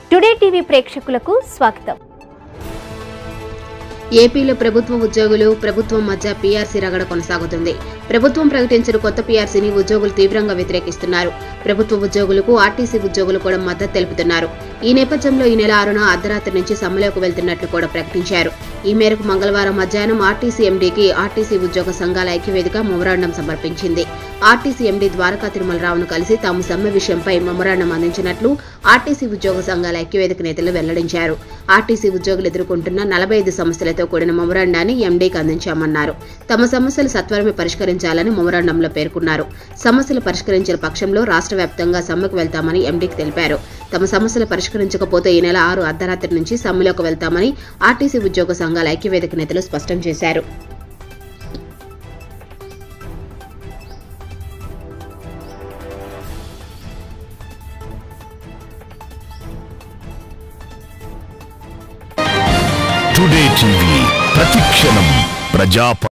today TV ప్రేక్షకులకు స్వాగతం ఏపీలో ప్రభుత్వ ఉద్యోగులు ప్రభుత్వం మధ్య పీఆర్సీ రగడ కొనసాగుతుంది ప్రభుత్వం ప్రకటించిన కొత్త పీఆర్సీని ఉద్యోగులు తీవ్రంగా వ్యతిరేకిస్తున్నారు ప్రభుత్వ ఉద్యోగులకు ఆర్టీసీ ఉద్యోగులు కూడా మద్దతు తెలుపుతున్నారు ఈ నేపథ్యంలో ఈ నెల ఆరున అర్ధరాత్రి నుంచి సమ్మెలోకి వెళ్తున్నట్లు కూడా ప్రకటించారు ఈ మేరకు మంగళవారం మధ్యాహ్నం ఆర్టీసీ ఎండీకి ఆర్టీసీ ఉద్యోగ సంఘాల ఐక్యవేదిక మెమోరాండం సమర్పించింది ఆర్టీసీ ఎండీ ద్వారకా తిరుమలరావును కలిసి తాము సమ్మె విషయంపై మెమోరాండం అందించినట్లు ఆర్టీసీ ఉద్యోగ సంఘాల ఐక్యవేదిక నేతలు వెల్లడించారు ఆర్టీసీ ఉద్యోగులు ఎదుర్కొంటున్న నలభై ఐదు సమస్యలతో కూడిన మెమోరాండాన్ని ఎండీకి అందించామన్నారు తమ సమస్యలు సత్వరమే పరిష్కరించాలని మెమోరాండంలో పేర్కొన్నారు సమస్యలు పరిష్కరించిన పక్షంలో రాష్ట్ర వ్యాప్తంగా సమ్మెకు వెళ్తామని ఎండీకి తెలిపారు తమ సమస్యలు పరిష్కరించకపోతే ఈ నెల ఆరు అర్ధరాత్రి నుంచి సమ్మెలోకి వెళ్తామని ఆర్టీసీ ఉద్యోగ సంఘాల ఐక్యవేదిక నేతలు స్పష్టం చేశారు టుడే టీవీ ప్రతిక్షణం ప్రజా